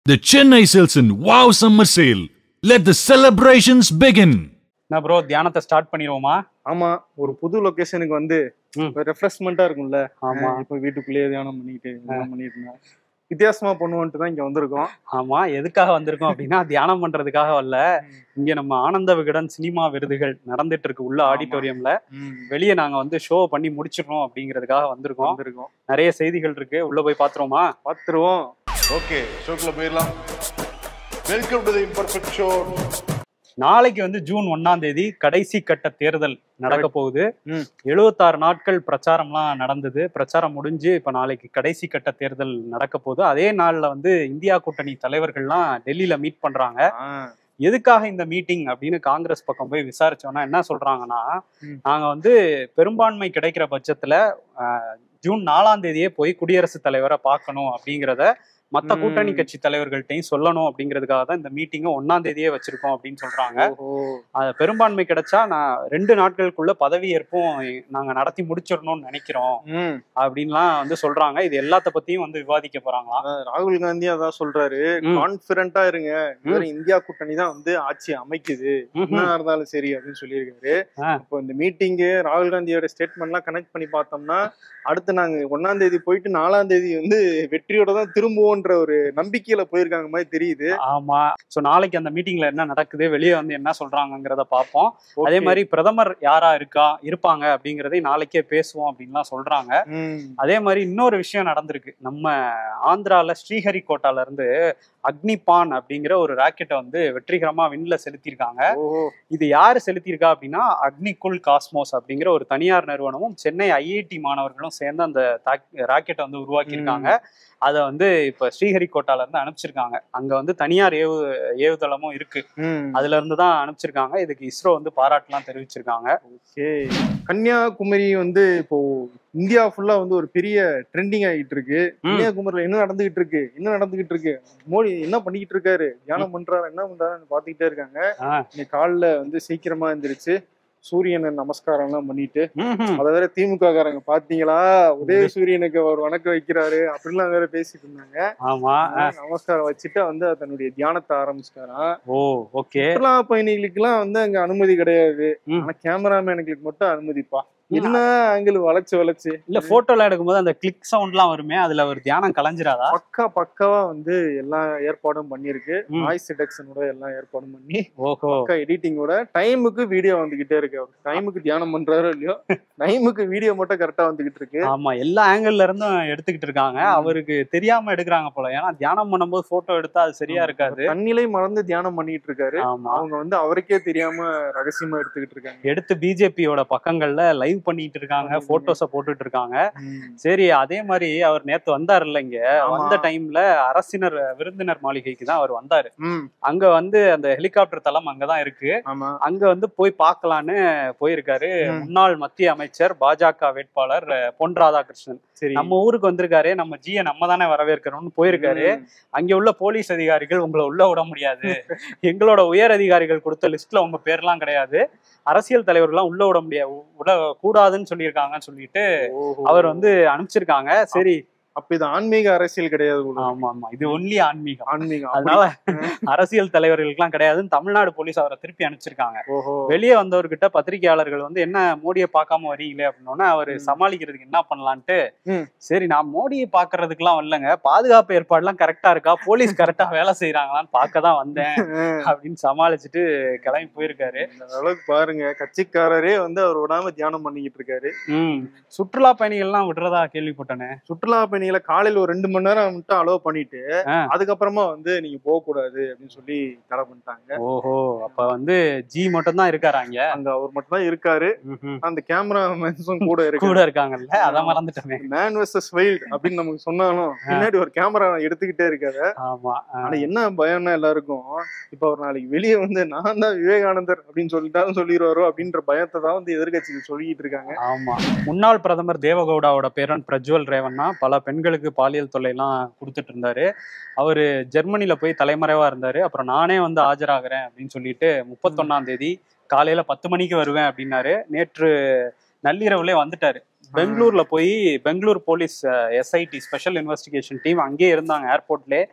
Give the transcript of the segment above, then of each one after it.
The Chennai Silson Wow Summer Sale. Let the celebrations begin. என்ன bro தியானத்தை start பண்ணிடுவோமா ஆமா ஒரு புது லொகேஷனுக்கு வந்து ம். ரெஃப்ரெஷ்மெண்டா இருக்கும்ல ஆமா இப்போ வீட்டுக்குள்ளேயே தியானம் பண்ணிட்டு இதெல்லாம் பண்ணிட்டு இருந்தோம் வித்தியாசமா பண்ணுவோன்ட்டு தான் இங்க வந்திருக்கோம் ஆமா எதுக்காக வந்திருக்கோம் அப்படின்னா தியானம் பண்றதுக்காக வரல இங்க நம்ம ஆனந்த விகடன் சினிமா விருதுகள் நடந்துட்டு இருக்கு உள்ள ஆமா. ஆடிட்டோரியம்ல வெளியே நாங்க வந்து ஷோ பண்ணி முடிச்சிடணும் அப்படிங்கிறதுக்காக வந்திருக்கோம் வந்திருக்கோம் நிறைய செய்திகள் இருக்கு உள்ள போய் பாத்துருவோமா பாத்துருவோம் ஓகே ஷோக்குள்ள போயிடலாம் welcome to the imperfect show நாளைக்கு வந்து ஜூன் ஒன்னாம் தேதி கடைசி கட்ட தேர்தல் நடக்க போகுது ம். எழுபத்தாறு நாட்கள் பிரச்சாரம்லாம் நடந்தது பிரச்சாரம் முடிஞ்சு இப்ப நாளைக்கு கடைசி கட்ட தேர்தல் நடக்க போகுது அதே நாள்ல வந்து இந்தியா கூட்டணி தலைவர்கள்லாம் டெல்லியில மீட் பண்றாங்க எதுக்காக இந்த மீட்டிங் அப்படின்னு காங்கிரஸ் பக்கம் போய் விசாரிச்சோம்னா என்ன சொல்றாங்கன்னா ம். நாங்க வந்து பெரும்பான்மை கிடைக்கிற பட்சத்துல ஆஹ், ஜூன் நாலாம் தேதியே போய் குடியரசுத் தலைவரை பார்க்கணும் அப்படிங்கிறத மத்த ம். கூட்டணி கட்சி தலைவர்கள்ட்டையும் சொல்லணும் அப்படிங்கிறதுக்காக தான் இந்த மீட்டிங்கை ஒன்னாம் தேதியே வச்சிருக்கோம் அப்படின்னு சொல்றாங்க ஓஹோ அது பெரும்பான்மை கிடைச்சா நான் ரெண்டு நாட்களுக்குள்ள பதவி ஏற்பும் நாங்க நடத்தி முடிச்சிடணும்னு நினைக்கிறோம் ம் அப்படின்லாம் வந்து சொல்றாங்க இது எல்லாத்த பத்தியும் வந்து விவாதிக்க போறாங்களாம் அதான் ராகுல் காந்தி அதான் சொல்றாரு ம். கான்பிடண்டா இருங்க இதுவரை இந்தியா கூட்டணி தான் வந்து ஆட்சி அமைக்குது ம்ஹும். என்ன இருந்தாலும் சரி அப்படின்னு சொல்லியிருக்காரு ஆ. இப்போ இந்த மீட்டிங்கு ராகுல் காந்தியோட ஸ்டேட்மெண்ட்லாம் கனெக்ட் பண்ணி பார்த்தோம்னா அடுத்து நாங்க ஒன்னாம் தேதி போயிட்டு நாலாம் தேதி வந்து வெற்றியோட தான் திரும்புவோன்ற ஒரு நம்பிக்கையில போயிருக்காங்க மாதிரி தெரியுது ஆமா சோ நாளைக்கு அந்த மீட்டிங்ல என்ன நடக்குது வெளியே வந்து என்ன சொல்றாங்கங்கிறத பார்ப்போம் அதே Okay. மாதிரி பிரதமர் யாரா இருக்கா இருப்பாங்க அப்படிங்கறதை நாளைக்கே பேசுவோம் அப்படின்லாம் சொல்றாங்க ம். அதே மாதிரி இன்னொரு விஷயம் நடந்திருக்கு நம்ம ஆந்திரால ஸ்ரீஹரிகோட்டால இருந்து அக்னிபான் அப்படிங்கிற ஒரு ராக்கெட்டை வந்து வெற்றிகரமா விண்ல செலுத்தியிருக்காங்க ஓஹோ இது யாரு செலுத்தியிருக்கா அப்படின்னா அக்னிகுல் காஸ்மோஸ் அப்படிங்கிற ஒரு தனியார் நிறுவனமும் சென்னை ஐஐடி மாணவர்களும் சேர்ந்து அந்த ராக்கெட்டை வந்து உருவாக்கியிருக்காங்க அதை வந்து இப்ப ஸ்ரீஹரிகோட்டால இருந்து அனுப்பிச்சிருக்காங்க அங்க வந்து தனியார் ஏவு ஏவுதளமும் இருக்கு ம். அதுல இருந்து தான் அனுப்பிச்சிருக்காங்க இதுக்கு இஸ்ரோ வந்து பாராட்டுலாம் தெரிவிச்சிருக்காங்க ஓகே கன்னியாகுமரி வந்து இப்போ இந்தியா ஃபுல்லா வந்து ஒரு பெரிய ட்ரெண்டிங் ஆகிட்டு இருக்கு கன்னியாகுமரியில என்ன நடந்துகிட்டு இருக்கு என்ன நடந்துகிட்டு இருக்கு மோடி என்ன பண்ணிக்கிட்டு இருக்காரு தியானம் பண்றாரு என்ன பண்றாருன்னு பாத்துக்கிட்டே இருக்காங்க ஆ. இன்னைக்கு காலைல வந்து சீக்கிரமா எந்திரிச்சு சூரியனை நமஸ்காரம் எல்லாம் பண்ணிட்டு ம்ஹும். அத வேற திமுக காரங்க பாத்தீங்களா உதய சூரியனுக்கு அவர் வணக்கம் வைக்கிறாரு அப்படிலாம் வேற பேசிட்டு இருந்தாங்க ஆமா ஆ. நமஸ்காரம் வச்சுட்டு வந்து தன்னுடைய தியானத்தை ஆரம்பிச்சிட்டாராம் ஓ ஓகே சுற்றுலா பயணிகளுக்கு எல்லாம் வந்து அங்க அனுமதி கிடையாது ம். ஆனா கேமராமேனுக்கு மட்டும் அனுமதிப்பா என்ன ஆங்கிள் வளைச்சு வளைச்சு இல்ல போட்டோல எடுக்கும்போது அந்த கிளிக் சவுண்ட்லாம் வருமே அதுல ஒரு தியானம் கலைஞ்சிராதா பக்கா பக்காவா வந்து எல்லா ஏற்பாடும் பண்ணிருக்கு ம். நாய்ஸ் ரிடக்ஷனோட எல்லாம் ஏற்பாடும் பண்ணி ஓஹோ பக்கா எடிட்டிங்கோட டைமுக்கு வீடியோ வந்துகிட்டே இருக்கு அவர் டைமுக்கு தியானம் பண்றாரோ இல்லையோ டைமுக்கு வீடியோ மட்டும் கரெக்டா வந்துகிட்டு இருக்கு ஆமா எல்லா ஆங்கிள் இருந்தும் எடுத்துக்கிட்டு இருக்காங்க அவருக்கு தெரியாம எடுக்கிறாங்க போல ஏன்னா தியானம் பண்ணும்போது போட்டோ எடுத்தா அது சரியா இருக்காது தன்னிலை மறந்து தியானம் பண்ணிட்டு இருக்காரு ஆமா அவங்க வந்து அவருக்கே தெரியாம ரகசியமா எடுத்துக்கிட்டு இருக்காங்க எடுத்து பிஜேபியோட பக்கங்கள்ல லைவ் பண்ணிட்டு இருக்காங்க பண்ணிட்டு போட்டோஸ போட்டுட்டு இருக்காங்க ம். சரி அதே மாதிரி அவர் நேத்து வந்தாருல்ல இங்க ஆமா. வந்த டைம்ல அரசினர் விருந்தினர் மாளிகைக்கு தான் அவர் வந்தாரு ம். அங்க வந்து அந்த ஹெலிகாப்டர் தளம் அங்கதான் இருக்கு ஆமா அங்க வந்து போய் பார்க்கலான்னு போயிருக்காரு ம். முன்னாள் மத்திய அமைச்சர் பாஜக வேட்பாளர் அஹ், பொன் ராதாகிருஷ்ணன் சரி நம்ம ஊருக்கு வந்திருக்காரு நம்ம ஜிய நம்ம தானே வரவேற்கிறோம்னு போயிருக்காரு ம். அங்க உள்ள போலீஸ் அதிகாரிகள் உங்களை உள்ள விட முடியாது எங்களோட உயர் அதிகாரிகள் கொடுத்த லிஸ்ட்ல உங்க பேர்லாம் கிடையாது அரசியல் தலைவர்கள்லாம் உள்ள விட முடியாது விட கூடாதுன்னு சொல்லியிருக்காங்கன்னு சொல்லிட்டு ஓஹோ. அவர் வந்து அனுப்பிச்சிருக்காங்க சரி அப்ப இது ஆன்மீக அரசியல் கிடையாது போல. ஆமா ஆமா இது ஒன்லி ஆன்மீகம் ஆன்மீகம் அதனால அரசியல் தலைவர்களுக்கெல்லாம் கிடையாதுன்னு தமிழ்நாடு போலீஸ் அவரை திருப்பி அனுப்பிச்சிருக்காங்க ஓஹோ வெளியே வந்தவர்கிட்ட பத்திரிகையாளர்கள் வந்து என்ன மோடியை பார்க்காம வரீங்களே அப்படின்னோடனே அவர் ம். சமாளிக்கிறதுக்கு என்ன பண்ணலான்ட்டு ம். சரி நான் மோடியை பாக்குறதுக்குலாம் வரலங்க பாதுகாப்பு ஏற்பாடுலாம் கரெக்டா இருக்கா போலீஸ் கரெக்டா வேலை செய்யறாங்களான்னு பார்க்க தான் வந்தேன் அப்படின்னு சமாளிச்சுட்டு கிளம்பி போயிருக்காரு இந்த அளவுக்கு பாருங்க கட்சிக்காரரே வந்து அவர் விடாம தியானம் பண்ணிக்கிட்டு இருக்காரு ம் சுற்றுலா பயணிகள்லாம் விடுறதா கேள்விப்பட்டனே சுற்றுலா பயணிகளை காலையில ஒரு ரெண்டு மணி நேரம் மட்டும் அலோவ் பண்ணிட்டு ஆ. அதுக்கப்புறமா வந்து நீங்க போக கூடாது அப்படின்னு சொல்லி தடை பண்ணிட்டாங்க ஓஹோ அப்ப வந்து ஜி மட்டும் தான் இருக்காரு அங்க அங்க அவர் மட்டும் தான் இருக்காரு ம்ஹும். அந்த கேமரா மேன்ஸும் கூட இருக்கு கூட இருக்காங்கல்ல அத மறந்துட்டோமே மேன் வெர்சஸ் வைல்ட் அப்படின்னு நமக்கு சொன்னாலும் பின்னாடி ஒரு கேமரா எடுத்துக்கிட்டே இருக்காரு ஆமா ஆ. ஆனா என்ன பயம்னா எல்லாருக்கும் இப்ப அவர் நாளைக்கு வெளியே வந்து நான் தான் விவேகானந்தர் அப்படின்னு சொல்லிட்டாலும் சொல்லிடுவாரோ அப்படின்ற பயத்தை தான் வந்து எதிர்கட்சிகள் சொல்லிட்டு இருக்காங்க ஆமா முன்னாள் பிரதமர் தேவகவுடாவோட பேரன் பிரஜ்வல் ரேவண்ணா பல பெண்களுக்கு பாலியல் தொல்லைலாம் கொடுத்துட்டு இருந்தாரு அவரு ஜெர்மனில போய் தலைமறைவா இருந்தாரு அப்புறம் நானே வந்து ஆஜராகிறேன் அப்படின்னு சொல்லிட்டு முப்பத்தொன்னாம் தேதி காலையில பத்து மணிக்கு வருவேன் அப்படின்னாரு நேற்று நள்ளிரவுலே வந்துட்டாரு பெங்களூர்ல போய் Bangalore police SIT special investigation team அங்கேயே இருந்தாங்க ஏர்போர்ட்லே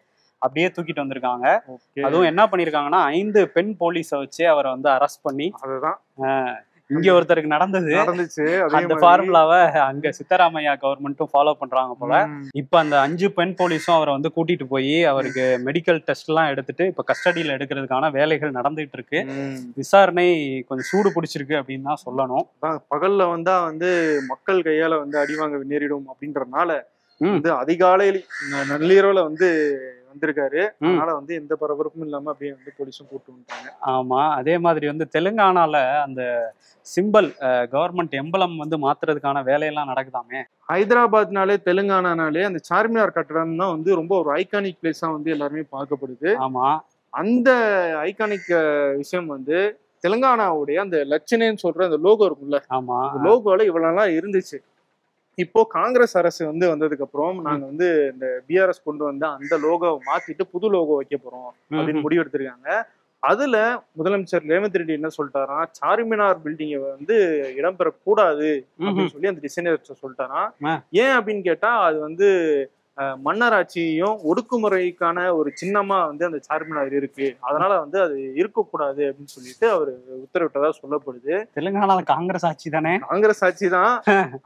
அப்படியே தூக்கிட்டு வந்திருக்காங்க ஓகே அதுவும் என்ன பண்ணிருக்காங்கன்னா ஐந்து பெண் போலீஸை வச்சு அவரை வந்து அரெஸ்ட் பண்ணி அதுதான் இங்க ஒருத்தருக்கு நடந்தது நடந்துச்சு அதே அந்த மாதிரி- ஃபார்முலாவை அங்க சித்தராமையா கவர்மெண்ட்டும் ஃபாலோ பண்றாங்க போல ம். இப்ப அந்த அஞ்சு பெண் போலீஸும் அவரை வந்து கூட்டிட்டு போய் அவருக்கு மெடிக்கல் டெஸ்ட் எல்லாம் எடுத்துட்டு இப்ப கஸ்டடியில எடுக்கிறதுக்கான வேலைகள் நடந்துட்டு இருக்கு ம். விசாரணை கொஞ்சம் சூடு பிடிச்சிருக்கு அப்படின்னு தான் சொல்லணும் அதான் பகல்ல வந்தா வந்து மக்கள் கையால வந்து அடி வாங்க நேரிடும் அப்படின்றனால ம். வந்து அதிகாலையில் ந- நள்ளிரவுல வந்து வந்திருக்காரு ம். அதனால வந்து எந்த பரபரப்பும் இல்லாம அப்படியே வந்து போலீஸும் கூட்டு வந்துட்டாங்க ஆமா அதே மாதிரி வந்து தெலுங்கானால அந்த சிம்பல் கவர்மெண்ட் எம்பலம் வந்து மாத்துறதுக்கான வேலையெல்லாம் நடக்குதாமே ஹைதராபாத்னாலே தெலுங்கானானாலே அந்த சார்மினார் கட்டடம் தான் வந்து ரொம்ப ஒரு ஐகானிக் பிளேஸா வந்து எல்லாருமே பார்க்கப்படுது ஆமா அந்த ஐகானிக் விஷயம் வந்து தெலுங்கானாவுடைய அந்த லட்சணேன்னு சொல்ற அந்த லோகோ இருக்கும்ல ஆமா லோகோல இவ்வளவு நாளா இருந்துச்சு இப்போ காங்கிரஸ் அரசு வந்து வந்ததுக்கு அப்புறம் நாங்க வந்து இந்த பிஆர்எஸ் கொண்டு வந்த அந்த லோகோவை மாத்திட்டு புது லோகோ வைக்க போறோம் அப்படின்னு முடிவு எடுத்திருக்காங்க அதுல முதலமைச்சர் ரேவந்த் ரெட்டி என்ன சொல்லிட்டாராம் சார்மினார் பில்டிங்கை வந்து இடம்பெறக்கூடாது அப்படின்னு சொல்லி அந்த டிசைனர் சொல்லிட்டாராம் ஆ. ஏன் அப்படின்னு கேட்டா அது வந்து அஹ், மன்னராட்சியையும் ஒடுக்குமுறைக்கான ஒரு சின்னமா வந்து அந்த சார்மினார் இருக்கு அதனால வந்து அது இருக்கக்கூடாது அப்படின்னு சொல்லிட்டு அவர் உத்தரவிட்டதா சொல்லப்படுது தெலுங்கானால காங்கிரஸ் ஆட்சி தானே காங்கிரஸ் ஆட்சி தான்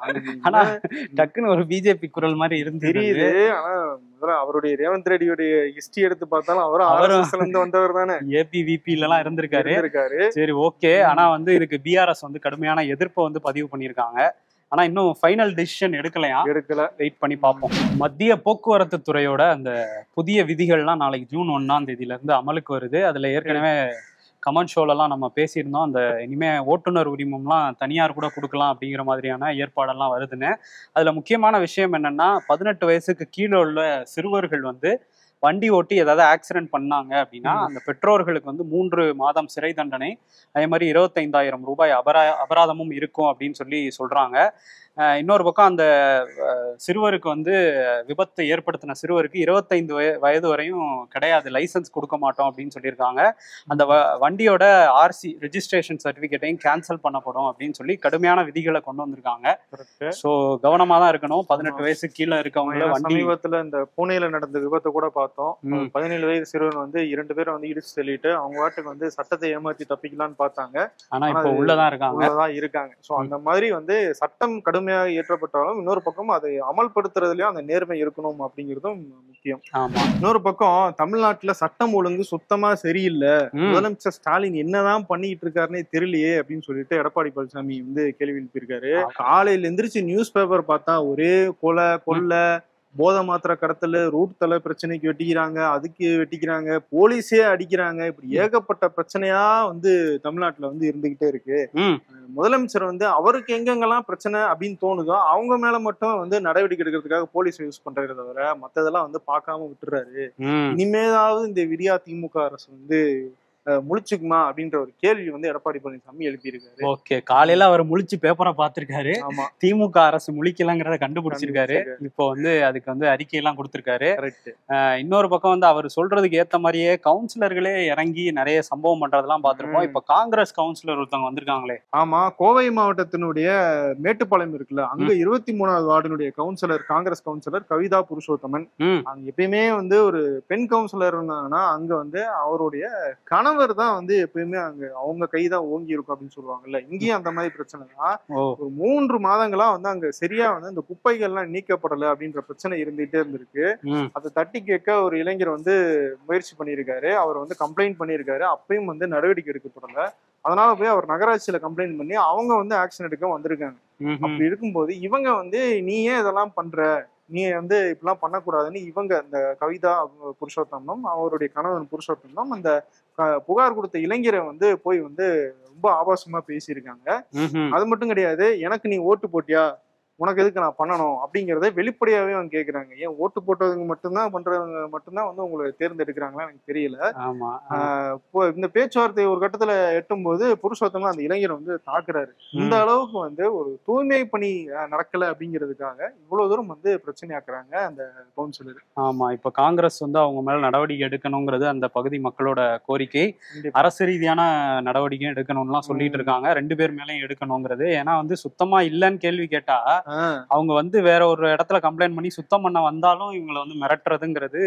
ஆனா டக்குன்னு ஒரு பிஜேபி குரல் மாதிரி இருந்து தெரியுது ஆனா முதல்ல அவருடைய ரேவந்த் ரெட்டியோடைய ஹிஸ்டரி எடுத்து பார்த்தாலும் அவரும் அவரும் RSS ல இருந்து வந்தவர் தானே ஏபிவிபி எல்லாம் இருந்திருக்காரு இருக்காரு சரி ஓகே ஆனா வந்து இதுக்கு பிஆர்எஸ் வந்து கடுமையான எதிர்ப்பை வந்து பதிவு பண்ணியிருக்காங்க ஆனா இன்னும் ஃபைனல் டெசிஷன் எடுக்கலையா எடுக்கல வெயிட் பண்ணி பார்ப்போம் மத்திய போக்குவரத்து துறையோட அந்த புதிய விதிகள்லாம் நாளைக்கு ஜூன் ஒன்னாம் தேதியில இருந்து அமலுக்கு வருது அதுல ஏற்கனவே கமெண்ட் ஷோலலாம் நம்ம பேசியிருந்தோம் அந்த இனிமே ஓட்டுநர் உரிமம்லாம் தனியார் கூட கொடுக்கலாம் அப்படிங்கிற மாதிரியான ஏற்பாடெல்லாம் வருதுன்னு அதுல முக்கியமான விஷயம் என்னன்னா பதினெட்டு வயசுக்கு கீழே உள்ள சிறுவர்கள் வந்து வண்டி ஓட்டி ஏதாவது ஆக்சிடென்ட் பண்ணாங்க அப்படின்னா ம். அந்த பெற்றோர்களுக்கு வந்து மூன்று மாதம் சிறை தண்டனை அதே மாதிரி இருபத்தைந்தாயிரம் ரூபாய் அபரா அபராதமும் இருக்கும் அப்படின்னு சொல்லி சொல்றாங்க அஹ் இன்னொரு பக்கம் அந்த அஹ், சிறுவருக்கு வந்து விபத்து ஏற்படுத்தின சிறுவருக்கு இருபத்தைந்து வய வயது வரையும் கிடையாது லைசன்ஸ் கொடுக்க மாட்டோம் அப்படின்னு சொல்லியிருக்காங்க அந்த வ- வண்டியோட ஆர்சி ரெஜிஸ்ட்ரேஷன் சர்டிஃபிகேட்டையும் கேன்சல் பண்ணப்படும் அப்படின்னு சொல்லி கடுமையான விதிகளை கொண்டு வந்திருக்காங்க ஸோ கவனமா தான் இருக்கணும் பதினெட்டு வயசு கீழே இருக்கவங்கள ஏன்னா வண்டி சமீபத்துல இந்த பூனேல நடந்த விபத்தை கூட பார்த்தோம் ம். ஒரு பதினேழு வயது சிறுவன் வந்து இரண்டு பேரும் வந்து இடிச்சு தள்ளிட்டு அவங்க வாட்டுக்கு வந்து சட்டத்தை ஏமாத்தி தப்பிக்கலாம்னு பார்த்தாங்க ஆனா ஆனா இப்போ அது உள்ளதான் இருக்காங்க உள்ளதான் இருக்காங்க சோ அந்த மாதிரி வந்து சட்டம் கடுமையாக இயற்றப்பட்டாலும் இன்னொரு பக்கம் அதை அமல்படுத்துறதுலயும் அந்த நேர்மை இருக்கணும் அப்படிங்கிறதும் முக்கியம் ஆமா இன்னொரு பக்கம் தமிழ்நாட்டுல சட்டம் ஒழுங்கு சுத்தமா சரியில்லை ம். முதலமைச்சர் ஸ்டாலின் என்னதான் பண்ணிட்டு இருக்காருன்னே தெரியலையே அப்படின்னு சொல்லிட்டு எடப்பாடி பழனிசாமி வந்து கேள்வி எழுப்பியிருக்காரு காலையில எந்திரிச்சு நியூஸ் பேப்பர் பார்த்தா ஒரே கொலை கொள்ளை போதை மாத்திரை கடத்தல் ரூட் தலை பிரச்சனைக்கு வெட்டிக்கிறாங்க அதுக்கு வெட்டிக்கிறாங்க போலீஸே அடிக்கிறாங்க இப்படி ஏகப்பட்ட பிரச்சனையா வந்து தமிழ்நாட்டுல வந்து இருந்துகிட்டே இருக்கு ம் முதலமைச்சர் வந்து அவருக்கு எங்கெங்கெல்லாம் பிரச்சனை அப்படின்னு தோணுதோ அவங்க மேல மட்டும் வந்து நடவடிக்கை எடுக்கிறதுக்காக போலீஸ் யூஸ் பண்றதை தவிர மத்ததெல்லாம் வந்து பார்க்காம விட்டுறாரு ம் இனிமேலாவது இந்த விடியா திமுக அரசு வந்து அஹ், முழிச்சுக்குமா அப்படின்ற ஒரு கேள்வி வந்து எடப்பாடி பழனிசாமி எழுப்பியிருக்காரு ஓகே காலையில அவர் முழிச்சு பேப்பரை பார்த்திருக்காரு ஆமா திமுக அரசு முழிக்கலங்கிறத கண்டுபிடிச்சிருக்காரு இப்போ வந்து அதுக்கு வந்து அறிக்கையெல்லாம் கொடுத்திருக்காரு கரெக்ட் அஹ் இன்னொரு பக்கம் வந்து அவர் சொல்றதுக்கு ஏத்த மாதிரியே கவுன்சிலர்களே இறங்கி நிறைய சம்பவம் பண்றதெல்லாம் பார்த்திருப்போம் ம். இப்ப காங்கிரஸ் கவுன்சிலர் ஒருத்தவங்க வந்திருக்காங்களே ஆமா கோவை மாவட்டத்தினுடைய மேட்டுப்பாளையம் இருக்குல்ல அங்க இருபத்தி மூணாவது வார்டினுடைய கவுன்சிலர் காங்கிரஸ் கவுன்சிலர் கவிதா புருஷோத்தமன் ம் அங்க எப்பயுமே வந்து ஒரு பெண் கவுன்சிலர் இருந்தாங்கன்னா அங்க வந்து அவருடைய கணவர் தான் வந்து எப்பயுமே அங்க அவங்க கை தான் ஓங்கி இருக்கும் அப்படின்னு சொல்லுவாங்கல்ல இங்கேயும் அந்த மாதிரி பிரச்சனை தான் ஓ ஒரு மூன்று மாதங்களா வந்து அங்க சரியா வந்து அந்த குப்பைகள்லாம் நீக்கப்படல அப்படின்ற பிரச்சனை இருந்துகிட்டே இருந்திருக்கு ம் அதை தட்டி கேட்க ஒரு இளைஞர் வந்து முயற்சி பண்ணியிருக்காரு அவர் வந்து கம்ப்ளைண்ட் பண்ணியிருக்காரு அப்பயும் வந்து நடவடிக்கை எடுக்கப்படல அதனால போய் அவர் நகராட்சியில கம்ப்ளைண்ட் பண்ணி அவங்க வந்து ஆக்ஷன் எடுக்க வந்திருக்காங்க ம்ஹும். அப்படி இருக்கும்போது இவங்க வந்து நீ ஏன் இதெல்லாம் பண்ற நீ வந்து இப்படிலாம் பண்ணக்கூடாதுன்னு இவங்க இந்த கவிதா புருஷோத்தமம் அவருடைய கணவன் புருஷோத்தமம் அந்த க- புகார் கொடுத்த இளைஞரை வந்து போய் வந்து ரொம்ப ஆபாசமா பேசியிருக்காங்க ம்ஹும். அது மட்டும் கிடையாது எனக்கு நீ ஓட்டு போட்டியா உனக்கு எதுக்கு நான் பண்ணணும் அப்படிங்கறத வெளிப்படையாவே அவங்க கேக்குறாங்க ஏன் ஓட்டு போட்டவங்க மட்டும்தான் பண்றவங்க மட்டும்தான் வந்து உங்களை தேர்ந்தெடுக்கிறாங்களா எனக்கு தெரியல ஆமா ஆஹ் இப்போ இந்த பேச்சுவார்த்தை ஒரு கட்டத்துல எட்டும் போது புருஷோத்தமா அந்த இளைஞரை வந்து தாக்குறாரு இந்த ம். அளவுக்கு வந்து ஒரு தூய்மை பணி அஹ், நடக்கல அப்படிங்கிறதுக்காக இவ்வளவு தூரம் வந்து பிரச்சனையாக்குறாங்க அந்த கவுன்சிலர் ஆமா இப்ப காங்கிரஸ் வந்து அவங்க மேல நடவடிக்கை எடுக்கணுங்கிறது அந்த பகுதி மக்களோட கோரிக்கை கண்டிப்பா. அரசு ரீதியான நடவடிக்கை எடுக்கணும்லாம் சொல்லிட்டு ம். இருக்காங்க ரெண்டு பேர் மேலயும் எடுக்கணுங்கிறது ஏன்னா வந்து சுத்தமா இல்லைன்னு கேள்வி கேட்டா ஆஹ் அவங்க வந்து வேற ஒரு இடத்துல கம்ப்ளைண்ட் பண்ணி சுத்தம் பண்ண வந்தாலும் இவங்களை வந்து மிரட்டுறதுங்கிறது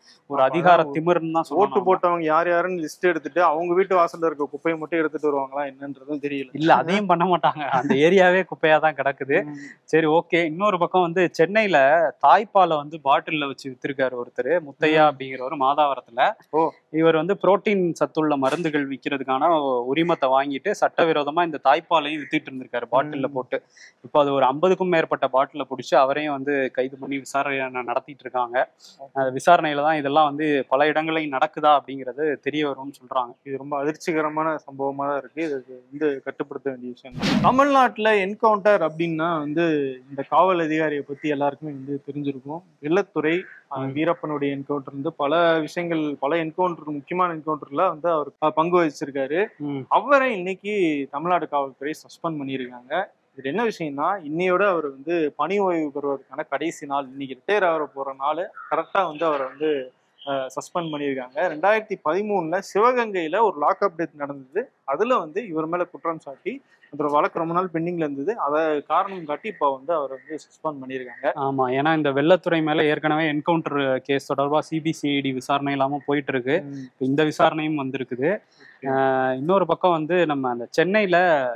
ஒரு அதிகார திமிர்னு தான் ஓட்டு சொல்லணும் போட்டவங்க யார் யாருன்னு லிஸ்ட் எடுத்துட்டு அவங்க வீட்டு வாசல்ல இருக்க குப்பையை மட்டும் எடுத்துட்டு வருவாங்களா என்னன்றதும் தெரியல இல்ல அதையும் பண்ண மாட்டாங்க அந்த ஏரியாவே குப்பையா தான் கிடக்குது சரி ஓகே இன்னொரு பக்கம் வந்து சென்னையில தாய்ப்பாலை வந்து பாட்டில்ல வச்சு வித்திருக்காரு ஒருத்தர் முத்தையா அப்படிங்கிறவர் மாதாவரத்துல ஓ. இவர் வந்து புரோட்டீன் சத்துள்ள மருந்துகள் விற்கிறதுக்கான உரிமத்தை வாங்கிட்டு சட்டவிரோதமா இந்த தாய்ப்பாலையும் வித்துட்டு இருந்திருக்காரு பாட்டில்ல ம். போட்டு இப்போ அது ஒரு ஐம்பதுக்கும் மேற்பட்ட பாட்டில பிடிச்சி அவரையும் வந்து கைது பண்ணி விசாரணை நடத்திட்டு இருக்காங்க அந்த விசாரணையில தான் இதெல்லாம் வந்து பல இடங்களையும் நடக்குதா அப்படிங்கிறது தெரிய வரும்னு சொல்றாங்க இது ரொம்ப அதிர்ச்சிகரமான சம்பவமா தான் இருக்கு இது வந்து கட்டுப்படுத்த வேண்டிய விஷயம் தமிழ்நாட்டுல என்கவுண்டர் அப்படின்னா வந்து இந்த காவல் அதிகாரியை பத்தி எல்லாருக்குமே வந்து தெரிஞ்சிருக்கும் வெள்ளத்துறை அஹ், ம். வீரப்பனுடைய என்கவுண்டர் வந்து பல விஷயங்கள் பல என்கவுண்டர் முக்கியமான என்கவுண்டர்ல வந்து அவர் அஹ், பங்கு வகிச்சிருக்காரு ம். அவரை இன்னைக்கு தமிழ்நாடு காவல்துறை சஸ்பெண்ட் பண்ணியிருக்காங்க இது என்ன விஷயம்னா இன்னையோட அவர் வந்து பணி ஓய்வு பெறுவதற்கான கடைசி நாள் இன்னைக்கு ரிட்டையர் ஆகிற போற நாள் கரெக்டா வந்து அவரை வந்து சஸ்பெண்ட் பண்ணியிருக்காங்க ரெண்டாயிரத்தி பதிமூணுல சிவகங்கையில ஒரு லாக்அப் டெத் நடந்தது அதுல வந்து இவர் மேல குற்றம் சாட்டி அந்த வழக்கு ரொம்ப நாள் பெண்டிங்ல இருந்தது அதை காரணம் காட்டி இப்போ வந்து அவரை வந்து சஸ்பெண்ட் பண்ணியிருக்காங்க ஆமா ஏன்னா இந்த வெள்ளத்துறை மேல ஏற்கனவே என்கவுண்டர் கேஸ் தொடர்பா சிபிசிஐடி விசாரணை இல்லாம போயிட்டு இருக்கு இப்ப இந்த விசாரணையும் வந்திருக்குது ஆஹ் இன்னொரு பக்கம் வந்து நம்ம அந்த சென்னையில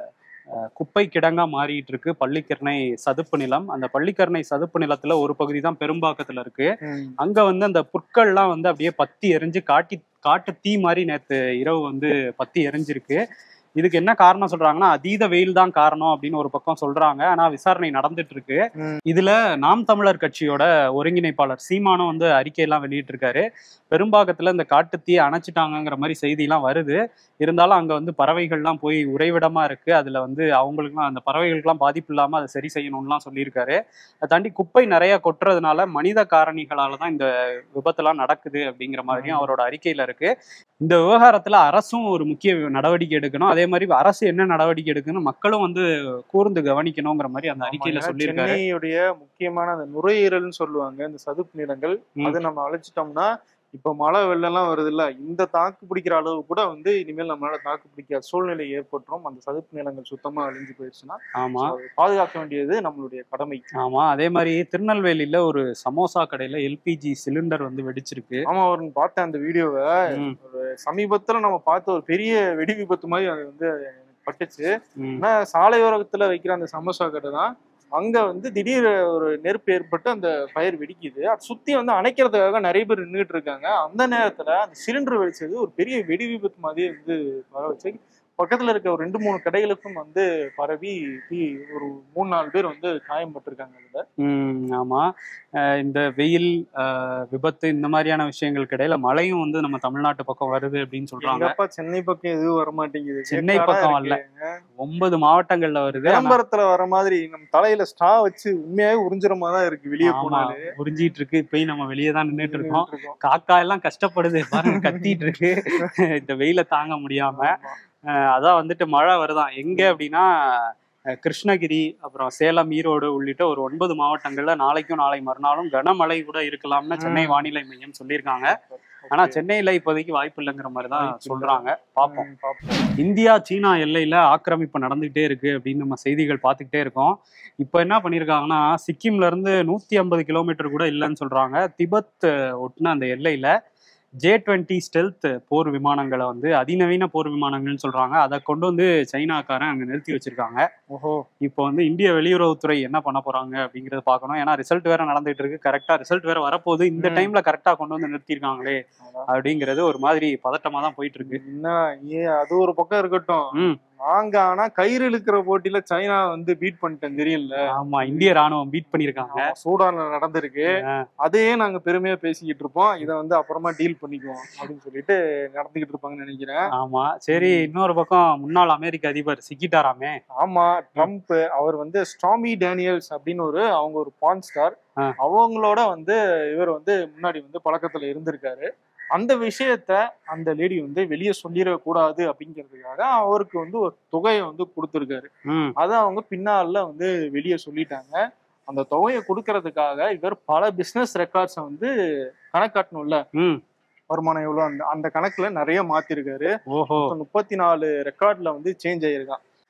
ஆஹ் குப்பை கிடங்கா மாறிட்டு இருக்கு பள்ளிக்கரணை சதுப்பு நிலம் அந்த பள்ளிக்கரணை சதுப்பு நிலத்துல ஒரு பகுதி தான் பெரும்பாக்கத்துல இருக்கு ம். அங்க வந்து அந்த புற்கள்லாம் வந்து அப்படியே பத்தி எரிஞ்சு காட்டி காட்டு தீ மாதிரி நேத்து இரவு வந்து பத்தி எரிஞ்சிருக்கு இதுக்கு என்ன காரணம் சொல்றாங்கன்னா அதீத வெயில் தான் காரணம் அப்படின்னு ஒரு பக்கம் சொல்றாங்க ஆனா விசாரணை நடந்துட்டு இருக்கு ம். இதுல நாம் தமிழர் கட்சியோட ஒருங்கிணைப்பாளர் சீமானும் வந்து அறிக்கையெல்லாம் வெளியிட்டிருக்காரு பெரும்பாக்கத்துல இந்த காட்டுத்தீயை அணைச்சிட்டாங்கங்கிற மாதிரி செய்திலாம் வருது இருந்தாலும் அங்க வந்து பறவைகள்லாம் போய் உறைவிடமா இருக்கு அதுல வந்து அவங்களுக்குலாம் அந்த பறவைகளுக்குலாம் பாதிப்பு இல்லாம அதை சரி செய்யணும்லாம் சொல்லியிருக்காரு அதை தாண்டி குப்பை நிறைய கொட்டுறதுனால மனித காரணிகளால தான் இந்த விபத்தெல்லாம் நடக்குது அப்படிங்கிற மாதிரியும் அவரோட அறிக்கையில இருக்கு இந்த விவகாரத்துல அரசும் ஒரு முக்கிய நடவடிக்கை எடுக்கணும் அதே மாதிரி அரசு என்ன நடவடிக்கை எடுக்கணும் மக்களும் வந்து கூர்ந்து கவனிக்கணுங்கிற மாதிரி அந்த அறிக்கையில ஆமாங்க. சொல்லியிருக்காரு சென்னையுடைய முக்கியமான அந்த நுரையீரல்னு சொல்லுவாங்க இந்த சதுப்பு நிலங்கள் ம். அதை நம்ம அழைச்சிட்டோம்னா இப்ப மழை வெள்ளம்லாம் வருது இல்ல இந்த தாக்கு பிடிக்கிற அளவு கூட வந்து இனிமேல் நம்மளால தாக்கு பிடிக்காத சூழ்நிலை ஏற்பட்டுரும் அந்த சதுப்பு நிலங்கள் சுத்தமா அழிஞ்சு போயிடுச்சுன்னா ஆமா அதை பாதுகாக்க வேண்டியது நம்மளுடைய கடமை ஆமா அதே மாதிரி திருநெல்வேலியில ஒரு சமோசா கடையில எல்பிஜி சிலிண்டர் வந்து வெடிச்சிருக்கு ஆமா அவருங்க பார்த்த அந்த வீடியோவை ம், சமீபத்துல நம்ம பார்த்த ஒரு பெரிய வெடி விபத்து மாதிரி அது வந்து எனக்கு பட்டுச்சு ம். ஆனா சாலையோரத்துல வைக்கிற அந்த சமோசா கடை தான் அங்க வந்து திடீர் ஒரு நெருப்பு ஏற்பட்டு அந்த ஃபயர் வெடிக்குது அது சுத்தி வந்து அணைக்கிறதுக்காக நிறைய பேர் நின்றுட்டு இருக்காங்க அந்த நேரத்துல அந்த சிலிண்டர் வெடிச்சது ஒரு பெரிய வெடி விபத்து மாதிரி வந்து வர வச்சு பக்கத்துல இருக்க ஒரு ரெண்டு மூணு கடைகளுக்கும் வந்து பரவி தீ ஒரு மூணு நாலு பேர் வந்து காயம்பட்டிருக்காங்க அதுல ம், ஆமா அஹ் இந்த வெயில் அஹ், விபத்து இந்த மாதிரியான விஷயங்களுக்கு இடையில மழையும் வந்து நம்ம தமிழ்நாட்டு பக்கம் வருது அப்படின்னு சொல்றாங்க எங்கப்பா சென்னை பக்கம் எதுவும் வர மாட்டேங்குது சென்னை கேட்காடா பக்கம் இருக்கு. வரல. ஒன்பது மாவட்டங்கள்ல வருது ஆனா- விளம்பரத்துல வர மாதிரி நம்ம தலையில ஸ்ட்ரா வச்சு உண்மையாவே உறிஞ்சுற மாதிரி தான் இருக்கு வெளியே ஆமா, போனாலே உறிஞ்சிட்டு இருக்கு இப்பயும் நம்ம வெளியே தான் நின்றுட்டு இருக்கோம் நின்னுட்டு இருக்கோம். காக்கா எல்லாம் கஷ்டப்படுது பாருங்க கத்திட்டு இருக்கு இந்த வெயில தாங்க முடியாம அஹ் அதான் வந்துட்டு மழை வருதான் எங்க அப்படின்னா அஹ் கிருஷ்ணகிரி அப்புறம் சேலம் ஈரோடு உள்ளிட்ட ஒரு ஒன்பது மாவட்டங்கள்ல நாளைக்கும் நாளை மறுநாளும் கனமழை கூட இருக்கலாம்னு சென்னை ம். வானிலை மையம் சொல்லியிருக்காங்க ஆனா சென்னையில இப்போதைக்கு வாய்ப்பு இல்லைங்கிற மாதிரி தான் வாய்ப்பு இல்ல. சொல்றாங்க பார்ப்போம் ம், பார்ப்போம். இந்தியா சீனா எல்லையில ஆக்கிரமிப்பு நடந்துகிட்டே இருக்கு அப்படின்னு நம்ம செய்திகள் பார்த்துக்கிட்டே இருக்கோம் இப்போ என்ன பண்ணியிருக்காங்கன்னா சிக்கிம்ல இருந்து நூத்தி ஐம்பது கிலோமீட்டர் கூட இல்லைன்னு சொல்றாங்க திபெத் ஒட்டின அந்த எல்லையில ஜே டுவெண்ட்டி ஸ்டெல்த் போர் விமானங்களை வந்து அதிநவீன போர் விமானங்கள்னு சொல்றாங்க அதை கொண்டு வந்து சைனாக்காரன் அங்க நிறுத்தி வச்சிருக்காங்க ஓஹோ இப்போ வந்து இந்திய வெளியுறவுத்துறை என்ன பண்ண போறாங்க அப்படிங்கறத பார்க்கணும் ஏன்னா ரிசல்ட் வேற நடந்துட்டு இருக்கு கரெக்டா ரிசல்ட் வேற வரப்போகுது இந்த ம். டைம்ல கரெக்டா கொண்டு வந்து நிறுத்திருக்காங்களே அதான். அப்படிங்கிறது ஒரு மாதிரி பதட்டமா தான் போயிட்டு இருக்கு என்ன ஏ அது ஒரு பக்கம் இருக்கட்டும் ம் நாங்க ஆனா கயிறு இழுக்கிற போட்டியில சைனா வந்து பீட் பண்ணிட்டேன் தெரியல ஆமா இந்திய ராணுவம் பீட் பண்ணிருக்காங்க சூடான்ல நடந்திருக்கு அதையே நாங்க பெருமையா பேசிக்கிட்டு இருப்போம் இதை வந்து அப்புறமா டீல் பண்ணிக்குவோம் அப்படின்னு சொல்லிட்டு நடந்துகிட்டு இருப்பாங்கன்னு நினைக்கிறேன் ஆமா சரி இன்னொரு பக்கம் முன்னாள் அமெரிக்க அதிபர் சிக்கிட்டாராமே ஆமா ட்ரம்ப் அவர் வந்து ஸ்டாமி டேனியல்ஸ் அப்படின்னு ஒரு அவங்க ஒரு பான் ஸ்டார் ஆ. அவங்களோட வந்து இவர் வந்து முன்னாடி வந்து பழக்கத்துல இருந்திருக்காரு அந்த விஷயத்த அந்த லேடி வந்து வெளியே சொல்லிடக்கூடாது அப்படிங்கிறதுக்காக அவருக்கு வந்து ஒரு தொகையை வந்து கொடுத்துருக்காரு ம் அதை அவங்க பின்னால வந்து வெளியே சொல்லிட்டாங்க அந்த தொகையை கொடுக்கறதுக்காக இவர் பல பிசினஸ் ரெக்கார்ட்ஸை வந்து கணக்காட்டணும்ல ம் வருமானம் எவ்வளவு அந்த அந்த கணக்குல நிறைய மாத்திருக்காரு ஓஹோ முப்பத்தி நாலு ரெக்கார்ட்ல வந்து சேஞ்ச் ஆயிருக்கான்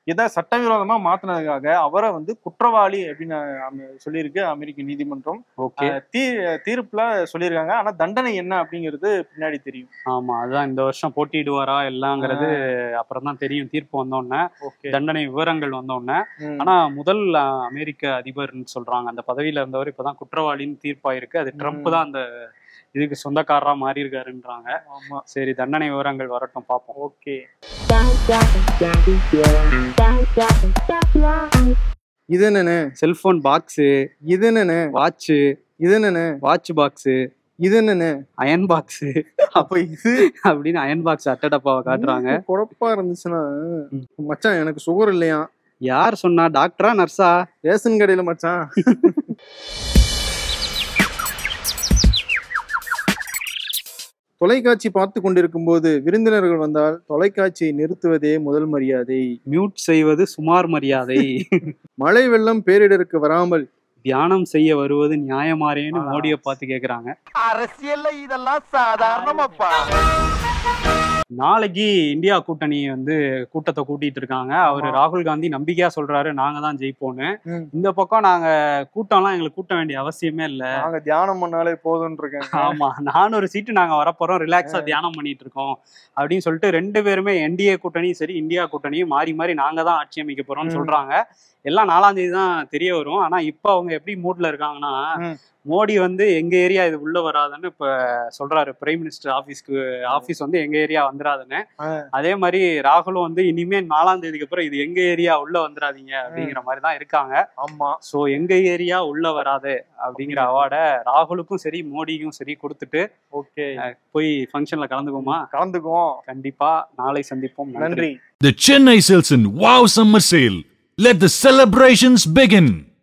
இதை சட்டவிரோதமா மாத்தினதுக்காக அவரை வந்து குற்றவாளி அப்படின்னு அம- சொல்லியிருக்கு அமெரிக்க நீதிமன்றம் ஓகே அஹ் தீ தீர்ப்புல சொல்லியிருக்காங்க ஆனா தண்டனை என்ன அப்படிங்கிறது பின்னாடி தெரியும் ஆமா அதான் இந்த வருஷம் போட்டியிடுவாரா எல்லாங்கிறது அப்புறம் தான் தெரியும் தீர்ப்பு வந்தோடனே ஓகே தண்டனை விவரங்கள் வந்தோடனே ஆனா முதல் அஹ், அமெரிக்க அதிபர்னு சொல்றாங்க அந்த பதவியில இருந்தவர் இப்பதான் குற்றவாளின்னு தீர்ப்பாயிருக்கு அது ட்ரம்ப் தான் அந்த இதுக்கு சொந்தக்காரரா மாறி இருக்காருன்றாங்க ஆமா சரி தண்டனை விவரங்கள் வரட்டும் பார்ப்போம் ஓகே இது என்னன்னு செல்போன் பாக்ஸு இது என்னன்னு வாட்சு இது என்னன்னு வாட்ச் பாக்ஸு இது என்னன்னு அயன் பாக்ஸு அப்ப இது அப்படின்னு அயன் பாக்ஸ் அட்டடப்பாவை காட்டுறாங்க குழப்பா இருந்துச்சுன்னா மச்சான் எனக்கு சுகர் இல்லையா யார் சொன்னா டாக்டரா நர்ஸா ரேஷன் கடையில மச்சான் தொலைக்காட்சி பார்த்து கொண்டிருக்கும் போது விருந்தினர்கள் வந்தால் தொலைக்காட்சியை நிறுத்துவதே முதல் மரியாதை மியூட் செய்வது சுமார் மரியாதை மழை வெள்ளம் பேரிடருக்கு வராமல் தியானம் செய்ய வருவது நியாயமாறேன்னு மோடியை பார்த்து கேக்குறாங்க அரசியல்ல இதெல்லாம் சாதாரணமாப்பா நாளைக்கு இந்தியா கூட்டணி வந்து கூட்டத்தை கூட்டிட்டு இருக்காங்க அவரு ராகுல் காந்தி நம்பிக்கையா சொல்றாரு நாங்க தான் ஜெயிப்போம்னு ம். இந்த பக்கம் நாங்க கூட்டம்லாம் எங்களுக்கு கூட்ட வேண்டிய அவசியமே இல்ல நாங்க தியானம் பண்ணாலே போதும்னு இருக்கேன் ஆமா நானூறு சீட்டு நாங்க வரப்போறோம் ரிலாக்ஸா தியானம் பண்ணிட்டு இருக்கோம் அப்படின்னு சொல்லிட்டு ரெண்டு பேருமே என்டிஏ கூட்டணியும் சரி இந்தியா கூட்டணியும் மாறி மாறி நாங்க தான் ஆட்சி அமைக்க போறோம்னு ம். சொல்றாங்க எல்லாம் நாலாம் தேதி தான் தெரிய வரும் ஆனா இப்ப அவங்க எப்படி மூட்ல இருக்காங்கன்னா ம். மோடி வந்து எங்க ஏரியா இது உள்ள வராதுன்னு இப்ப சொல்றாரு பிரைம் மினிஸ்டர் ஆபீஸ்க்கு ஆபீஸ் வந்து எங்க ஏரியா வந்துடாதுன்னு ஆ. அதே மாதிரி ராகுலும் வந்து இனிமே நாலாம் தேதிக்கு அப்புறம் இது எங்க ஏரியா உள்ள வந்துடாதீங்க அப்படிங்கிற மாதிரி தான் இருக்காங்க ஆமா சோ எங்க ஏரியா உள்ள வராது அப்படிங்கிற அவார்டை ராகுலுக்கும் சரி மோடிக்கும் சரி கொடுத்துட்டு ஓகே போய் ஃபங்க்ஷன்ல கலந்துக்குமா கலந்துக்குவோம் கண்டிப்பா நாளை சந்திப்போம் நன்றி நன்றி The Chennai Silson Wow Summer Sale. Let the celebrations begin.